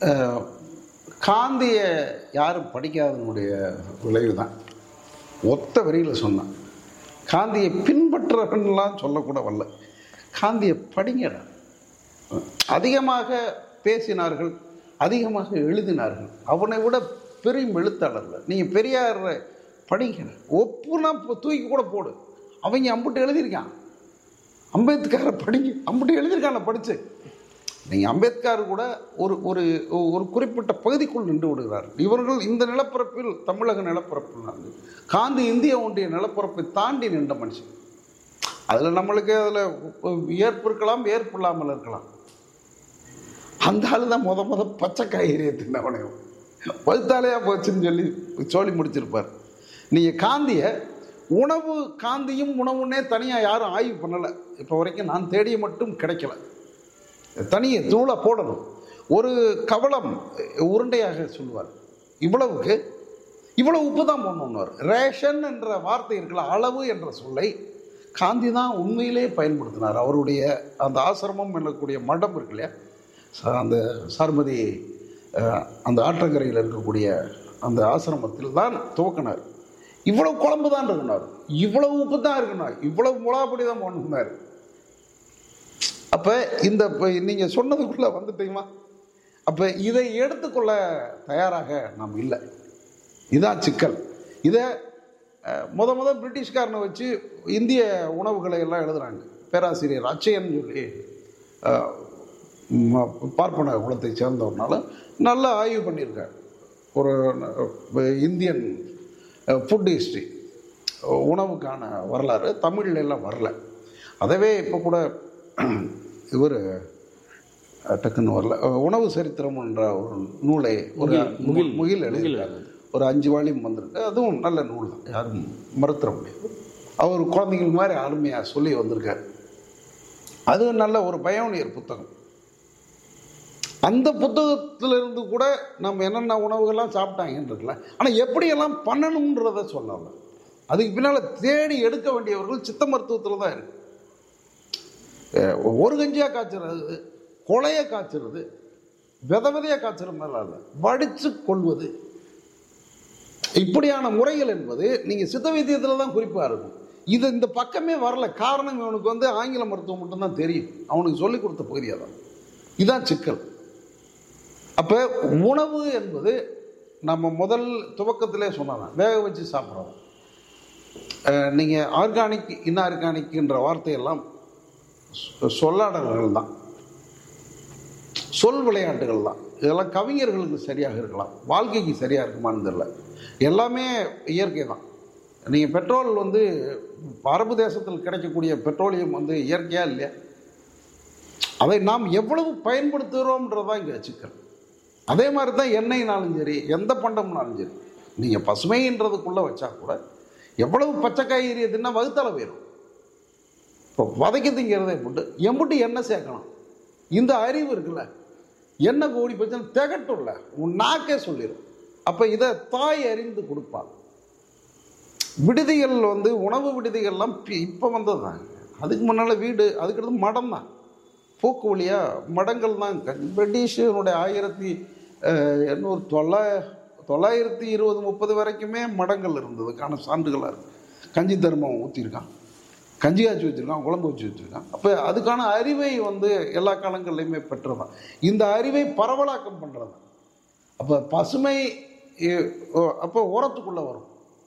அஹ், காந்திய யாரும் படிக்காதனுடைய விளைவு தான் ஒத்த வரியில் சொன்னான் காந்தியை பின்பற்றவன்லாம் சொல்லக்கூட வரல காந்தியை படிங்கடா அதிகமாக பேசினார்கள் அதிகமாக எழுதினார்கள் அவனை விட பெரும் எழுத்தாளர்கள் நீங்கள் பெரியார் படிங்க ஒப்புனா இப்போ தூக்கி கூட போடு அவங்க அம்புட்டு எழுதியிருக்கான் அம்பேத்கரை படிங்க அம்புட்டு எழுதியிருக்கான படிச்சு நீங்கள் அம்பேத்கர் கூட ஒரு ஒரு ஒரு குறிப்பிட்ட பகுதிக்குள் நின்று விடுகிறார் இவர்கள் இந்த நிலப்பரப்பில் தமிழக நிலப்பரப்பில் நடந்து காந்தி இந்திய ஒன்றிய நிலப்பரப்பை தாண்டி நின்ற மனுஷன் அதில் நம்மளுக்கு அதில் ஏற்பு இருக்கலாம் ஏற்பு இல்லாமல் இருக்கலாம் அந்த ஆள் தான் முத முத பச்சை காய்கறியை தின்னவனையும் பழுத்தாலையா போச்சுன்னு சொல்லி சொல்லி முடிச்சிருப்பார் நீங்கள் காந்தியை உணவு காந்தியும் உணவுன்னே தனியாக யாரும் ஆய்வு பண்ணலை இப்போ வரைக்கும் நான் தேடிய மட்டும் கிடைக்கல தனியை தூளை போடணும் ஒரு கவளம் உருண்டையாக சொல்லுவார் இவ்வளவுக்கு இவ்வளவு உப்பு தான் போடணும்னு ரேஷன் என்ற வார்த்தை இருக்கல அளவு என்ற சொல்லை காந்தி தான் உண்மையிலே பயன்படுத்தினார் அவருடைய அந்த ஆசிரமம் என்னக்கூடிய மடம் இருக்கு இல்லையா ச- அந்த சார்மதி அஹ், அந்த ஆற்றங்கரையில் இருக்கக்கூடிய அந்த ஆசிரமத்தில் தான் துவக்கினார் இவ்வளவு குழம்பு தான் இருக்கணும் இவ்வளவு உப்பு தான் இருக்கணும் இவ்வளவு முளாப்பொடி தான் போடணும்னாரு அப்போ இந்த இப்போ நீங்கள் சொன்னதுக்குள்ளே வந்துட்டீங்களா அப்போ இதை எடுத்துக்கொள்ள தயாராக நாம் இல்லை இதான் சிக்கல் இதை அஹ், முத முத பிரிட்டிஷ்காரனை வச்சு இந்திய உணவுகளை எல்லாம் எழுதுறாங்க பேராசிரியர் அச்சயன் சொல்லி அஹ், ம- பார்ப்பன குலத்தை சேர்ந்தவர்னால நல்லா ஆய்வு பண்ணியிருக்கார் ஒரு அஹ், இந்தியன் ஃபுட் ஹிஸ்ட்ரி உணவுக்கான வரலாறு தமிழ்ல எல்லாம் வரல அதவே இப்போ கூட இவர் டக்குன்னு வரல அஹ், உணவு சரித்திரம் என்ற ஒரு நூலை ஒரு முகில் முகில் எழுதியிருக்காரு ஒரு அஞ்சு வால்யூம் வந்திருக்கு அதுவும் நல்ல நூல் தான் யாரும் மறுத்துற முடியாது அவர் குழந்தைகள் மாதிரி அருமையாக சொல்லி வந்திருக்காரு அது நல்ல ஒரு பயோனியர் புத்தகம் அந்த புத்தகத்திலிருந்து கூட நம்ம என்னென்ன உணவுகள்லாம் சாப்பிட்டாங்கன்னு இருக்குல்ல ஆனால் எப்படியெல்லாம் பண்ணணுன்றத சொல்லல அதுக்கு பின்னால் தேடி எடுக்க வேண்டியவர்கள் சித்த மருத்துவத்தில் தான் இருக்கு அஹ் ஒரு கஞ்சியாக காய்ச்சறது கொலைய காய்ச்சறது வித விதையாக காய்ச்சற மாதிரிலாம் இல்லை வடித்து கொள்வது இப்படியான முறைகள் என்பது நீங்கள் சித்த வைத்தியத்தில் தான் குறிப்பாக இருக்கும் இது இந்த பக்கமே வரல காரணம் இவனுக்கு வந்து ஆங்கில மருத்துவம் மட்டும்தான் தெரியும் அவனுக்கு சொல்லிக் கொடுத்த பகுதியாக தான் இதான் சிக்கல் அப்போ உணவு என்பது நம்ம முதல் துவக்கத்திலே சொன்னதான் வேக வச்சு சாப்பிட்றோம் நீங்கள் ஆர்கானிக் இன்ஆர்கானிக்ன்ற வார்த்தையெல்லாம் சொ- சொல்லாடல்கள் தான் சொல் விளையாட்டுகள் தான் இதெல்லாம் கவிஞர்களுக்கு சரியாக இருக்கலாம் வாழ்க்கைக்கு சரியாக இருக்குமான்னு தெரியல எல்லாமே இயற்கை தான் நீங்கள் பெட்ரோல் வந்து அரபு தேசத்தில் கிடைக்கக்கூடிய பெட்ரோலியம் வந்து இயற்கையா இல்லையா அதை நாம் எவ்வளவு பயன்படுத்துகிறோம்ன்றது தான் இங்கே சிக்கல் அதே மாதிரி தான் எண்ணெய்னாலும் சரி எந்த பண்டம்னாலும் சரி நீங்கள் பசுமைன்றதுக்குள்ளே வச்சா கூட எவ்வளவு பச்சை காய்கறியை தின்னா வகுத்தளவு போயிடும் இப்போ வதக்கி திங்கிறதை போட்டு எம்புட்டு எண்ணெய் சேர்க்கணும் இந்த அறிவு இருக்குல்ல எண்ணெய் கூடி போச்சுன்னா திகட்டும்ல உன் நாக்கே சொல்லிடும் அப்போ இதை தாய் அறிந்து கொடுப்பாள் விடுதிகள் வந்து உணவு விடுதிகள்லாம் இப்போ வந்தது தான் அதுக்கு முன்னால் வீடு அதுக்கடுத்து மடம் தான் போக்கு வழியாக மடங்கள் தான் க- பிரிட்டிஷனுடைய ஆயிரத்தி அஹ், எண்ணூறு தொள்ளா தொள்ளாயிரத்தி இருபது முப்பது வரைக்குமே மடங்கள் இருந்ததுக்கான சான்றுகளாக இருக்கு கஞ்சி தர்மம் ஊற்றிருக்கான் கஞ்சி காய்ச்சி வச்சுருக்கான் குழம்பு வச்சு வச்சுருக்கான் அப்போ அதுக்கான அறிவை வந்து எல்லா காலங்கள்லையுமே பெற்றதான் இந்த அறிவை பரவலாக்கம் பண்ணுறது அப்போ பசுமை இ- ஓ- அப்போ உரத்துக்குள்ளே வரும்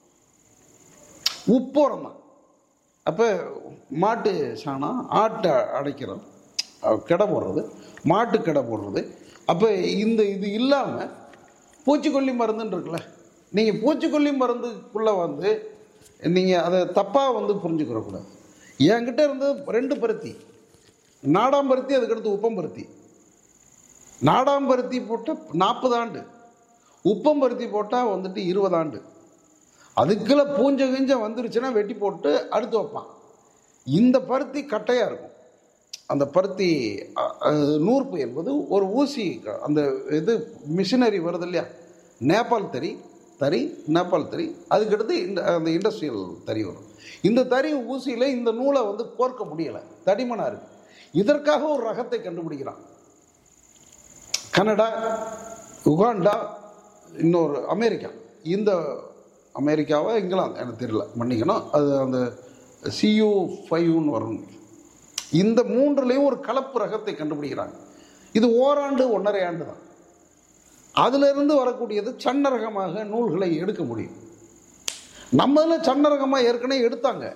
உப்புரம் தான் அப்போ மாட்டு சாணம் ஆட்டை அடைக்கிறோம் அஹ் கிடை போடுறது மாட்டு கிடை போடுறது அப்போ இந்த இது இல்லாமல் பூச்சிக்கொல்லி மருந்துன்னு இருக்குல்ல நீங்கள் பூச்சிக்கொல்லி மருந்துக்குள்ளே வந்து நீங்கள் அதை தப்பாக வந்து புரிஞ்சுக்கிறக்கூடாது என்கிட்ட இருந்து ரெண்டு பருத்தி நாடாம்பருத்தி அதுக்கடுத்து உப்பம்பருத்தி நாடாம்பருத்தி போட்டால் நாற்பது ஆண்டு உப்பம்பருத்தி போட்டால் வந்துட்டு இருபது ஆண்டு அதுக்குள்ள பூஞ்சை கிஞ்ச வந்துருச்சுன்னா வெட்டி போட்டு அடுத்து வைப்பான் இந்த பருத்தி கட்டையாக இருக்கும் அந்த பருத்தி அ- அ- நூற்பு என்பது ஒரு ஊசி க- அந்த இது மிஷினரி வருது இல்லையா நேபாள் தறி தறி நேபாள் தறி அதுக்கடுத்து இந்த அந்த இண்டஸ்ட்ரியல் தறி வரும் இந்த தறி ஊசியில் இந்த நூலை வந்து கோர்க்க முடியலை தடிமனாக இருக்கு இதற்காக ஒரு ரகத்தை கண்டுபிடிக்கிறான் கனடா உகாண்டா இன்னொரு அமெரிக்கா இந்த அமெரிக்காவா இங்கிலாந்து எனக்கு தெரியல மன்னிக்கணும் அது அந்த சியூ ஃபைவ்னு வரும் இந்த மூன்றுலேயும் ஒரு கலப்பு ரகத்தை கண்டுபிடிக்கிறாங்க இது ஓராண்டு ஒன்றரை ஆண்டு தான் அதிலிருந்து வரக்கூடியது சன்னரகமாக நூல்களை எடுக்க முடியும் நம்மள சன்னரகமாக ஏற்கனவே எடுத்தாங்க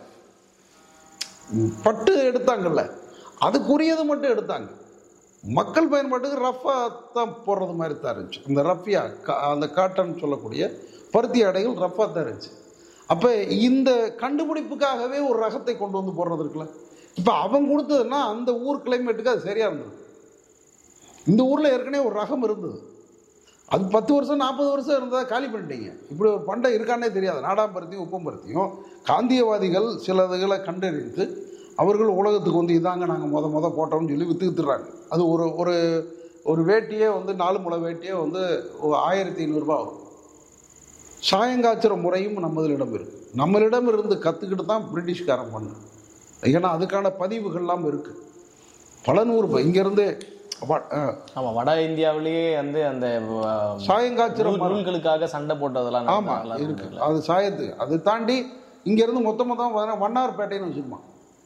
பட்டு எடுத்தாங்கல்ல அதுக்குரியது மட்டும் எடுத்தாங்க மக்கள் பயன்பாட்டுக்கு ரஃபாக தான் போடுறது மாதிரி தான் இருந்துச்சு இந்த ரஃபியா கா- அந்த காட்டன் சொல்லக்கூடிய பருத்தி ஆடைகள் ரஃபாக தான் இருந்துச்சு அப்போ இந்த கண்டுபிடிப்புக்காகவே ஒரு ரகத்தை கொண்டு வந்து போடுறது இருக்குல்ல இப்போ அவன் கொடுத்ததுன்னா அந்த ஊர் கிளைமேட்டுக்கு அது சரியாக இருந்தது இந்த ஊரில் ஏற்கனவே ஒரு ரகம் இருந்தது அது பத்து வருஷம் நாற்பது வருஷம் இருந்ததை காலி பண்ணிட்டீங்க இப்படி ஒரு பண்டை இருக்கானே தெரியாது நாடாம்பருத்தியும் உப்பம்பருத்தியும் காந்தியவாதிகள் சில இதுகளை கண்டறிந்து அவர்கள் உலகத்துக்கு வந்து இதாங்க நாங்கள் முத முத போட்டோம்னு சொல்லி விற்று வித்துறாங்க அது ஒரு ஒரு ஒரு வேட்டியே வந்து நாலு முளை வேட்டியே வந்து ஒரு ஆயிரத்தி ஐநூறுரூபா வரும் சாயங்காய்ச்சுற முறையும் நம்மளிடம் இருக்கு நம்மளிடம் இருந்து கற்றுக்கிட்டு தான் பிரிட்டிஷ்காரன் பண்ணு ஏன்னா அதுக்கான பதிவுகள்லாம் இருக்கு பல நூறு ப- இங்கிருந்து வ- அஹ், ஆமா வட இந்தியாவிலேயே வந்து அந்த அஹ், சாயங்காய்ச்சுற நூல்- மரம் நூல்களுக்காக சண்டை போட்டதெல்லாம் ஆமா நடந்ததெல்லாம் இருக்கு இருக்குல்ல. அது சாயத்து அதை தாண்டி இங்க இருந்து மொத்த மொத்தம் பார்த்தீங்கன்னா வண்ணார்பேட்டைன்னு வச்சுருப்பான்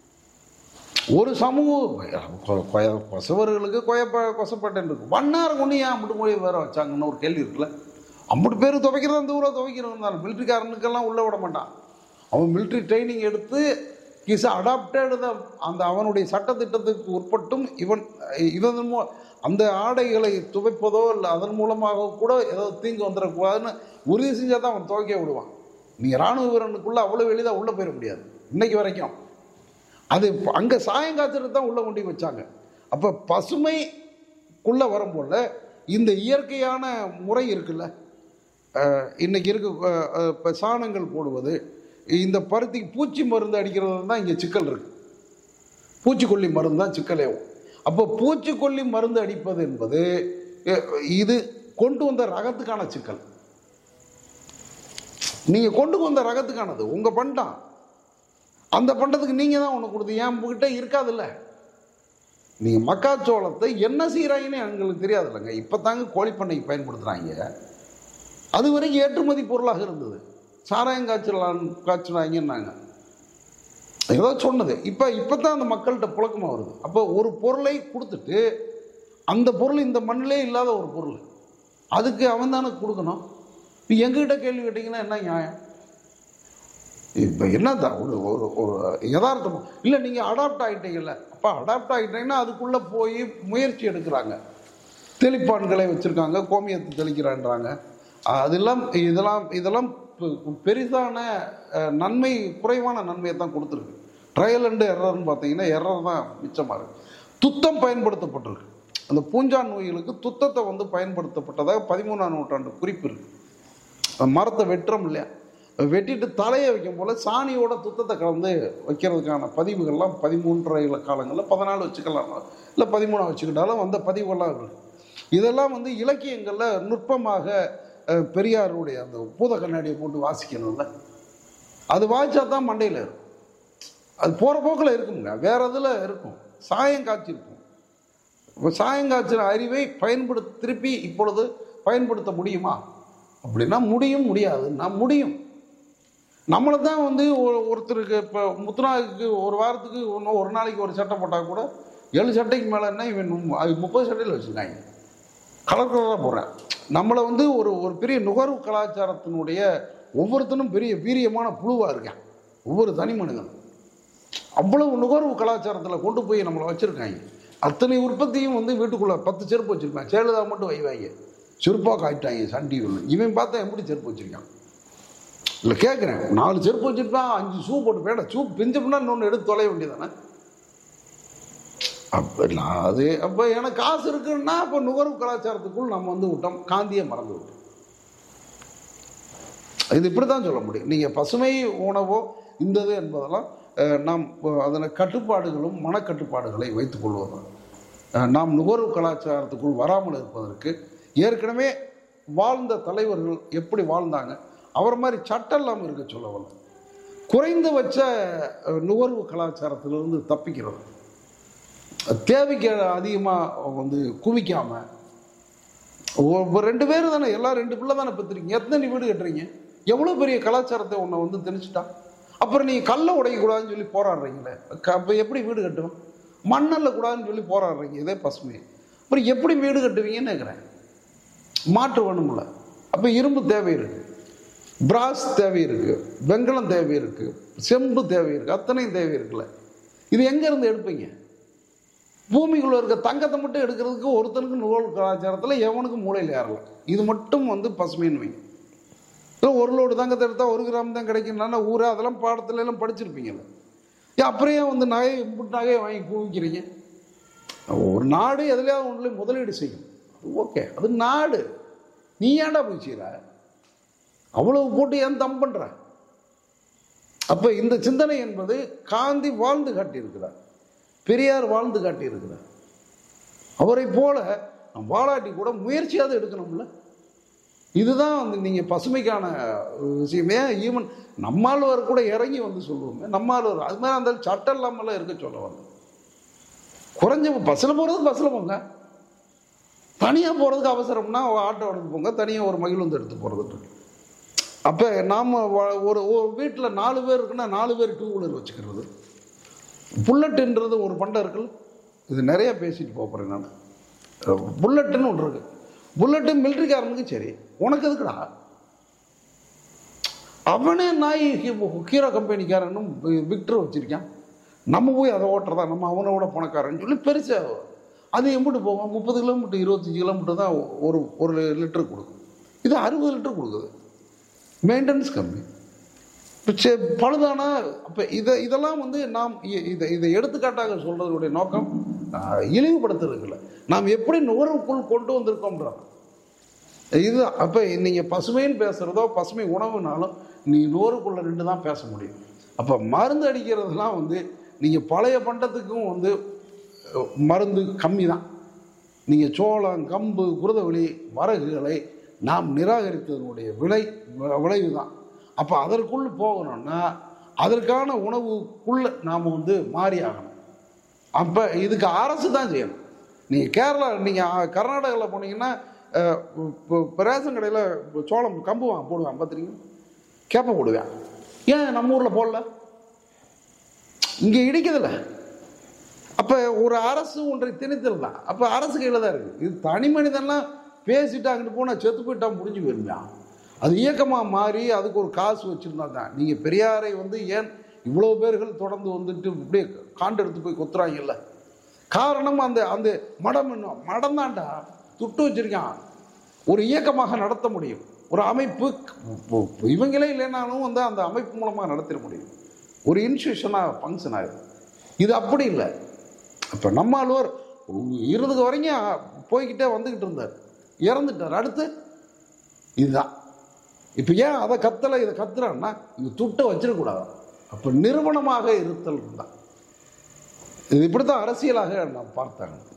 ஒரு சமூகம் கொ- கொய- கொசவர்களுக்கு கொயப்ப கொசப்பேட்டைன்னு இருக்கு வண்ணார் கொண்டு ஏன் அம்பிட்டு மொழி வேற வச்சாங்கன்னு ஒரு கேள்வி இருக்குல்ல அம்பிட்டு பேர் துவைக்கிறது அந்த ஊரில் துவைக்கிறவங்க தான் மிலிட்ரிக்காரனுக்கெல்லாம் உள்ள விட மாட்டான் அவன் மிலிட்ரி ட்ரைனிங் எடுத்து இஸ் அடாப்டட் அந்த அவனுடைய சட்டத்திட்டத்துக்கு உட்பட்டும் இவன் இதன் மூ அந்த ஆடைகளை துவைப்பதோ இல்லை அதன் மூலமாக கூட ஏதோ தீங்கு வந்துடக்கூடாதுன்னு உறுதி செஞ்சால் தான் அவன் துவைக்க விடுவான் நீ ராணுவ வீரனுக்குள்ளே அவ்வளோ எளிதாக உள்ளே போயிட முடியாது இன்னைக்கு வரைக்கும் அது அங்கே சாயங்காலத்தில் தான் உள்ளே கொண்டு போய் வச்சாங்க அப்போ பசுமைக்குள்ளே வரும்போல இந்த இயற்கையான முறை இருக்குல்ல அஹ், இன்னைக்கு இருக்க அஹ், அஹ், இப்போ சாணங்கள் போடுவது இந்த பருத்திக்கு பூச்சி மருந்து அடிக்கிறது தான் இங்கே சிக்கல் இருக்கு பூச்சிக்கொல்லி மருந்து தான் சிக்கலே அப்போ பூச்சிக்கொல்லி மருந்து அடிப்பது என்பது அஹ், இது கொண்டு வந்த ரகத்துக்கான சிக்கல் நீங்கள் கொண்டு வந்த ரகத்துக்கானது உங்கள் பண்டம் அந்த பண்டத்துக்கு நீங்கள் தான் ஒன்று கொடுத்து ஏன் உங்ககிட்ட இருக்காதுல்ல நீங்கள் மக்காச்சோளத்தை என்ன செய்கிறாங்கன்னு எங்களுக்கு தெரியாது இல்லைங்க இப்போ தாங்க கோழிப்பண்ணைக்கு பயன்படுத்துகிறாங்க அது வரைக்கும் ஏற்றுமதி பொருளாக இருந்தது சாராயம் காய்ச்சலாம் காய்ச்சினாங்கன்னாங்க ஏதோ சொன்னது இப்போ இப்போ தான் அந்த மக்கள்கிட்ட புழக்கமாக வருது அப்போ ஒரு பொருளை கொடுத்துட்டு அந்த பொருள் இந்த மண்ணிலே இல்லாத ஒரு பொருள் அதுக்கு அவன் தானே கொடுக்கணும் இப்போ எங்ககிட்ட கேள்வி கேட்டிங்கன்னா என்ன நியாயம் இப்போ என்னதான் ஒரு ஒரு ஒரு யதார்த்தம் இல்லை நீங்கள் அடாப்ட் ஆகிட்டீங்கல்ல அப்போ அடாப்ட் ஆகிட்டீங்கன்னா அதுக்குள்ளே போய் முயற்சி எடுக்கிறாங்க தெளிப்பான்களை வச்சுருக்காங்க கோமியத்தை தெளிக்கிறான்றாங்க அதெல்லாம் இதெல்லாம் இதெல்லாம் பெ- பெரிதான அஹ், நன்மை குறைவான நன்மையை தான் கொடுத்துருக்கு ட்ரையல் அண்டு எரர்னு பார்த்தீங்கன்னா எரர் தான் மிச்சமாக இருக்கு துத்தம் பயன்படுத்தப்பட்டிருக்கு அந்த பூஞ்சான் நோய்களுக்கு துத்தத்தை வந்து பயன்படுத்தப்பட்டதாக பதிமூணாம் நூற்றாண்டு குறிப்பு இருக்கு மரத்தை வெட்டுறோம் இல்லையா வெட்டிட்டு தலையை வைக்கும் போல சாணியோட துத்தத்தை கலந்து வைக்கிறதுக்கான பதிவுகள்லாம் பதிமூன்றரை காலங்களில் பதினாலு வச்சுக்கலாம் இல்லை பதிமூணா வச்சுக்கிட்டாலும் வந்த பதிவுகள்லாம் இருக்கு இதெல்லாம் வந்து இலக்கியங்களில் நுட்பமாக அஹ், பெரியாருடைய அந்த பூத கண்ணாடியை போட்டு வாசிக்கணும்ல அது வாய்ச்சா தான் மண்டையில் இருக்கும் அது போகிற போக்கில் இருக்குங்க வேற இதில் இருக்கும் சாயம் காய்ச்சிருக்கும் இப்போ சாயங்காய்ச்சல் அறிவை பயன்படுத்த திருப்பி இப்பொழுது பயன்படுத்த முடியுமா அப்படின்னா முடியும் முடியாது நான் முடியும் நம்மளை தான் வந்து ஒரு- ஒருத்தருக்கு இப்போ முத்துனாவுக்கு ஒரு வாரத்துக்கு ஒன்று ஒரு நாளைக்கு ஒரு சட்டை போட்டால் கூட ஏழு சட்டைக்கு மேலே என்ன இவன் மு- அது முப்பது சட்டையில் வச்சுருக்காங்க கலர் கலராக போடுறேன் நம்மளை வந்து ஒரு ஒரு பெரிய நுகர்வு கலாச்சாரத்தினுடைய ஒவ்வொருத்தனும் பெரிய வீரியமான புழுவாக இருக்கேன் ஒவ்வொரு தனி மனிதனும் அவ்வளவு நுகர்வு கலாச்சாரத்தில் கொண்டு போய் நம்மளை வச்சுருக்காங்க அத்தனை உற்பத்தியும் வந்து வீட்டுக்குள்ளே பத்து செருப்பு வச்சுருப்பேன் சேலுதா மட்டும் வைவாங்க செருப்பாக காய்ட்டாங்க சன் டிவியில் இவன் பார்த்தா எப்படி செருப்பு வச்சுருக்கான் இல்லை கேட்குறேன் நாலு செருப்பு வச்சுருப்பான் அஞ்சு ஷூ போட்டு போயிட ஷூ பிஞ்சப்புனா இன்னொன்று எடுத்து தொலைய வேண்டியதானே அப்போ நான் அது அப்போ எனக்கு காசு இருக்குன்னா அப்போ நுகர்வு கலாச்சாரத்துக்குள் நம்ம வந்து விட்டோம் காந்தியை மறந்து விட்டோம் இது இப்படி தான் சொல்ல முடியும் நீங்கள் பசுமை உணவோ இந்தது என்பதெல்லாம் அஹ், நாம் அதில் கட்டுப்பாடுகளும் மனக்கட்டுப்பாடுகளை வைத்துக் கொள்வதுதான் அஹ், நாம் நுகர்வு கலாச்சாரத்துக்குள் வராமல் இருப்பதற்கு ஏற்கனவே வாழ்ந்த தலைவர்கள் எப்படி வாழ்ந்தாங்க அவர் மாதிரி சட்டம் இல்லாமல் இருக்க சொல்லவில்லை குறைந்தபட்ச அஹ், நுகர்வு கலாச்சாரத்திலிருந்து தப்பிக்கிறது தேவைக்கு அதிகமாக வந்து குவிக்காம ஒரு ரெண்டு பேர் தானே எல்லாம் ரெண்டு பிள்ளை தானே பெற்றுருக்கீங்க எத்தனை வீடு கட்டுறீங்க எவ்வளோ பெரிய கலாச்சாரத்தை உன்னை வந்து திணிச்சிட்டான் அப்புறம் நீ கல்லை உடைக்கக்கூடாதுன்னு சொல்லி போராடுறீங்களே க- அப்போ எப்படி வீடு கட்டுவோம் மண்ணல்ல கூடாதுன்னு சொல்லி போராடுறீங்க இதே பசுமை அப்புறம் எப்படி வீடு கட்டுவீங்கன்னு கேட்குறேன் மாற்று வேணும்ல அப்போ இரும்பு தேவை இருக்கு பிராஸ் தேவை இருக்கு வெங்கலம் தேவை இருக்கு செம்பு தேவை இருக்கு அத்தனையும் தேவை இருக்குல்ல இது எங்க இருந்து எடுப்பீங்க பூமிக்குள்ள இருக்க தங்கத்தை மட்டும் எடுக்கிறதுக்கு ஒருத்தனுக்கு நூல் கலாச்சாரத்தில் எவனுக்கும் மூளையில் ஏறல இது மட்டும் வந்து பசுமைன்னு வைங்க இல்லை ஒரு லோடு தங்கத்தை எடுத்தால் ஒரு கிராம் தான் கிடைக்கும்னா ஊரே அதெல்லாம் பாடத்துல எல்லாம் படிச்சிருப்பீங்கல்ல ஏன் அப்புறம் ஏன் வந்து நகை இம்புட்டு நகையை வாங்கி குவிக்கிறீங்க ஒரு நாடு எதுலையாவது ஒன்றுலையும் முதலீடு செய்யும் ஓகே அது நாடு நீ ஏன்டா போய் செய்கிற அவ்வளவு போட்டு ஏன் தம் பண்ற அப்ப இந்த சிந்தனை என்பது காந்தி வாழ்ந்து காட்டியிருக்கிறார் பெரியார் வாழ்ந்து காட்டியிருக்கிறார் அவரை போல நம் வாலாட்டி கூட முயற்சியாவது எடுக்கணும்ல இதுதான் வந்து நீங்கள் பசுமைக்கான விஷயமே ஈவன் நம்மாழ்வார் கூட இறங்கி வந்து சொல்லுவோமே நம்மாழ்வார் அது மாதிரி அந்த சட்டம் இல்லாமலாம் இருக்க சொல்ல வந்து குறைஞ்ச பஸ்ஸில் போகிறது பஸ்ஸில் போங்க தனியாக போகிறதுக்கு அவசரம்னா ஆட்டோ எடுத்து போங்க தனியாக ஒரு மகிழுந்து எடுத்து போகிறது அப்போ நாம் ஒரு ஒரு வீட்டில் நாலு பேர் இருக்குன்னா நாலு பேர் டூ வீலர் வச்சுக்கிறது புல்லட்டுன்றது ஒரு பண்டம் இருக்குல்ல இது நிறைய பேசிட்டு போக போகிறேன் நான் புல்லட்டுன்னு ஒன்று இருக்கு புல்லட்டு மிலிட்ரிக்காரனுக்கு சரி உனக்கு எதுக்குடா அவனே நாய் ஹீ- ஹீரோ கம்பெனிக்காரனும் விக்டர் வச்சிருக்கான் நம்ம போய் அதை ஓட்டுறதா நம்ம அவனோட பணக்காரன்னு சொல்லி பெருசாக அது எம்பிட்டு போகும் முப்பது கிலோமீட்டர் இருபத்தஞ்சி கிலோமீட்டர் தான் ஒரு ஒரு லிட்டர் கொடுக்கும் இது அறுபது லிட்டர் கொடுக்குது மெயின்டெனன்ஸ் கம்மி இப்போ சே பழுதானா அப்போ இதை இதெல்லாம் வந்து நாம் இ- இதை இதை எடுத்துக்காட்டாக சொல்கிறதுடைய நோக்கம் ஆஹ், இழிவுபடுத்துறதுல நாம் எப்படி நுகர்வுக்குள் கொண்டு வந்திருக்கோம்ன்றது இது அப்போ நீங்கள் பசுமைன்னு பேசுகிறதோ பசுமை உணவுனாலும் நீ நூறுக்குள்ள நின்று தான் பேச முடியும் அப்போ மருந்து அடிக்கிறதுலாம் வந்து நீங்கள் பழைய பண்டத்துக்கும் வந்து அஹ், மருந்து கம்மி தான் நீங்கள் சோளம் கம்பு குருதவெளி வரகுகளை நாம் நிராகரித்ததனுடைய விளை வ- விளைவு தான் அப்போ அதற்குள் போகணும்னா அதற்கான உணவுக்குள்ள நாம் வந்து மாறி ஆகணும் அப்போ இதுக்கு அரசு தான் செய்யணும் நீங்கள் கேரளா நீங்கள் கர்நாடகாவில் போனீங்கன்னா அஹ், இப்போ இப்போ ரேஷன் கடையில் சோளம் கம்பு வாங்க போடுவான் பார்த்துருக்கீங்க கேப்பை போடுவேன் ஏன் நம்ம ஊரில் போடல இங்கே இடிக்குதுல்ல அப்போ ஒரு அரசு ஒன்றை திணித்தல் தான் அப்போ அரசு கையில் தான் இருக்குது இது தனி மனிதன்லாம் பேசிட்டு அங்கிட்டு போனால் செத்து போயிட்டா முடிஞ்சு போயிருந்தா அது இயக்கமாக மாறி அதுக்கு ஒரு காசு வச்சுருந்தா தான் நீங்கள் பெரியாரை வந்து ஏன் இவ்வளோ பேர்கள் தொடர்ந்து வந்துட்டு இப்படியே காண்டு எடுத்து போய் கொத்துறாங்கல்ல காரணம் அந்த அந்த மடம் இன்னும் மடம் தான்டா துட்டு வச்சிருக்கான் ஒரு இயக்கமாக நடத்த முடியும் ஒரு அமைப்பு இவங்களே இல்லைனாலும் வந்து அந்த அமைப்பு மூலமாக நடத்திட முடியும் ஒரு இன்ஸ்டியூஷனாக ஃபங்க்ஷன் ஆயிடும் இது அப்படி இல்லை இப்போ நம்மாழ்வார் இருபது வரைக்கும் போய்கிட்டே வந்துக்கிட்டு இருந்தார் இறந்துட்டார் அடுத்து இதுதான் இப்போ ஏன் அதை கத்தலை இதை கத்துறான்னா இது துட்டை வச்சிடக்கூடாது அப்போ நிறுவனமாக இருத்தல் தான் இது இப்படி தான் அரசியலாக நான் பார்த்தாங்க